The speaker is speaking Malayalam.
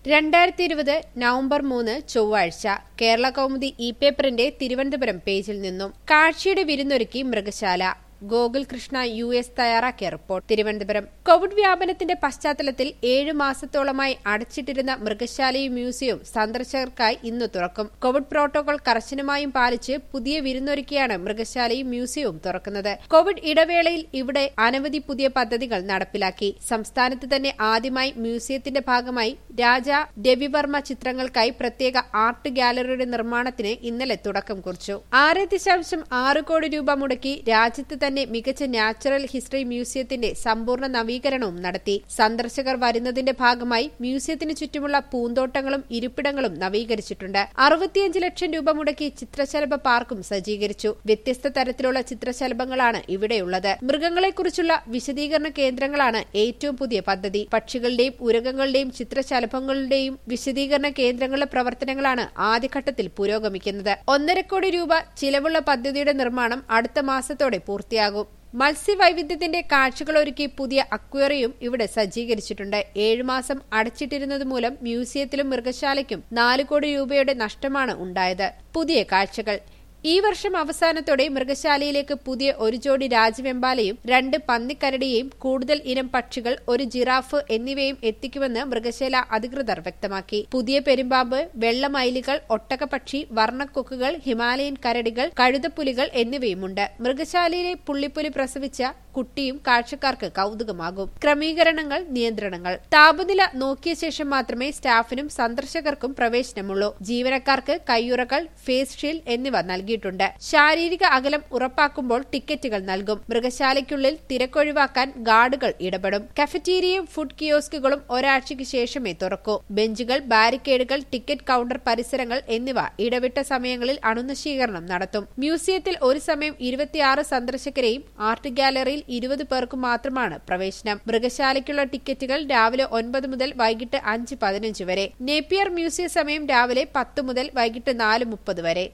രണ്ടായിരത്തി ഇരുപത് നവംബർ മൂന്ന് ചൊവ്വാഴ്ച കേരള കൗമുദി ഇ പേപ്പറിന്റെ തിരുവനന്തപുരം പേജിൽ നിന്നും കാഴ്ചയുടെ വിരുന്നൊരുക്കി മൃഗശാല ഗോകുൽ കൃഷ്ണ യു എസ് തയ്യാറാക്കിയ റിപ്പോർട്ട് തിരുവനന്തപുരം കോവിഡ് വ്യാപനത്തിന്റെ പശ്ചാത്തലത്തിൽ ഏഴു മാസത്തോളമായി അടച്ചിട്ടിരുന്ന മൃഗശാലയും മ്യൂസിയവും സന്ദർശകർക്കായി ഇന്ന് തുറക്കും കോവിഡ് പ്രോട്ടോകോൾ കർശനമായും പാലിച്ച് പുതിയ വിരുന്നൊരുക്കിയാണ് മൃഗശാലയും മ്യൂസിയവും തുറക്കുന്നത് കോവിഡ് ഇടവേളയിൽ ഇവിടെ അനവധി പുതിയ പദ്ധതികൾ നടപ്പിലാക്കി സംസ്ഥാനത്ത് തന്നെ ആദ്യമായി മ്യൂസിയത്തിന്റെ ഭാഗമായി രാജ രവിവർമ്മ ചിത്രങ്ങൾക്കായി പ്രത്യേക ആർട്ട് ഗാലറിയുടെ നിർമ്മാണത്തിന് ഇന്നലെ തുടക്കം കുറിച്ചു ആറ് ദശാംശം ആറ് കോടി രൂപ മുടക്കി രാജ്യത്ത് തന്നെ മികച്ച നാച്ചുറൽ ഹിസ്റ്ററി മ്യൂസിയത്തിന്റെ സമ്പൂർണ്ണ നവീകരണവും നടത്തി സന്ദർശകർ വരുന്നതിന്റെ ഭാഗമായി മ്യൂസിയത്തിന് ചുറ്റുമുള്ള പൂന്തോട്ടങ്ങളും ഇരിപ്പിടങ്ങളും നവീകരിച്ചിട്ടുണ്ട് അറുപത്തിയഞ്ച് ലക്ഷം രൂപ മുടക്കി ചിത്രശലഭ പാർക്കും സജ്ജീകരിച്ചു വ്യത്യസ്ത തരത്തിലുള്ള ചിത്രശലഭങ്ങളാണ് ഇവിടെയുള്ളത് മൃഗങ്ങളെക്കുറിച്ചുള്ള വിശദീകരണ കേന്ദ്രങ്ങളാണ് ഏറ്റവും പുതിയ പദ്ധതി പക്ഷികളുടെയും ഉരകങ്ങളുടെയും ചിത്രശലഭങ്ങളുടെയും വിശദീകരണ കേന്ദ്രങ്ങളുടെ പ്രവർത്തനങ്ങളാണ് ആദ്യഘട്ടത്തിൽ പുരോഗമിക്കുന്നത് ഒന്നര കോടി രൂപ ചിലവുള്ള പദ്ധതിയുടെ നിർമ്മാണം അടുത്ത മാസത്തോടെ പൂർത്തിയാകും മത്സ്യവൈവിധ്യത്തിന്റെ കാഴ്ചകളൊരുക്കി പുതിയ അക്വേറിയം ഇവിടെ സജ്ജീകരിച്ചിട്ടുണ്ട് ഏഴുമാസം അടച്ചിട്ടിരുന്നത് മൂലം മ്യൂസിയത്തിലും മൃഗശാലയ്ക്കും നാല് കോടി രൂപയുടെ നഷ്ടമാണ് ഉണ്ടായത് പുതിയ കാഴ്ചകൾ ഈ വർഷം അവസാനത്തോടെ മൃഗശാലയിലേക്ക് പുതിയ ഒരു ജോഡി രാജവെമ്പാലയും രണ്ട് പന്നിക്കരടിയെയും കൂടുതൽ ഇനം പക്ഷികൾ ഒരു ജിറാഫ് എന്നിവയും എത്തിക്കുമെന്ന് മൃഗശാല അധികൃതർ വ്യക്തമാക്കി പുതിയ പെരുമ്പാമ്പ് വെള്ളമൈലികൾ ഒട്ടകപക്ഷി വർണ്ണക്കൊക്കുകൾ ഹിമാലയൻ കരടികൾ കഴുതപ്പുലികൾ എന്നിവയുമുണ്ട് മൃഗശാലയിലെ പുള്ളിപ്പുലി പ്രസവിച്ച കുട്ടിയും കാഴ്ചക്കാർക്ക് കൌതുകമാകും ക്രമീകരണങ്ങൾ നിയന്ത്രണങ്ങൾ താപനില നോക്കിയ ശേഷം മാത്രമേ സ്റ്റാഫിനും സന്ദർശകർക്കും പ്രവേശനമുള്ളൂ ജീവനക്കാർക്ക് കയ്യുറകൾ ഫേസ് ഷീൽഡ് എന്നിവ നൽകിയിട്ടുണ്ട് ശാരീരിക അകലം ഉറപ്പാക്കുമ്പോൾ ടിക്കറ്റുകൾ നൽകും മൃഗശാലയ്ക്കുള്ളിൽ തിരക്കൊഴിവാക്കാൻ ഗാർഡുകൾ ഇടപെടും കഫറ്റീരിയയും ഫുഡ് കിയോസ്കുകളും ഒരാഴ്ചയ്ക്ക് ശേഷമേ തുറക്കൂ ബെഞ്ചുകൾ ബാരിക്കേഡുകൾ ടിക്കറ്റ് കൌണ്ടർ പരിസരങ്ങൾ എന്നിവ ഇടവിട്ട സമയങ്ങളിൽ അണുനശീകരണം നടത്തും മ്യൂസിയത്തിൽ ഒരു സമയം ഇരുപത്തിയാറ് സന്ദർശകരെയും ആർട്ട് ഗാലറിയിൽ ഇരുപത് പേർക്ക് മാത്രമാണ് പ്രവേശനം മൃഗശാലയ്ക്കുള്ള ടിക്കറ്റുകൾ രാവിലെ ഒൻപത് മുതൽ വൈകിട്ട് അഞ്ച് പതിനഞ്ച് വരെ നേപ്പിയർ മ്യൂസിയം സമയം രാവിലെ പത്ത് മുതൽ വൈകിട്ട് നാല് മുപ്പത് വരെ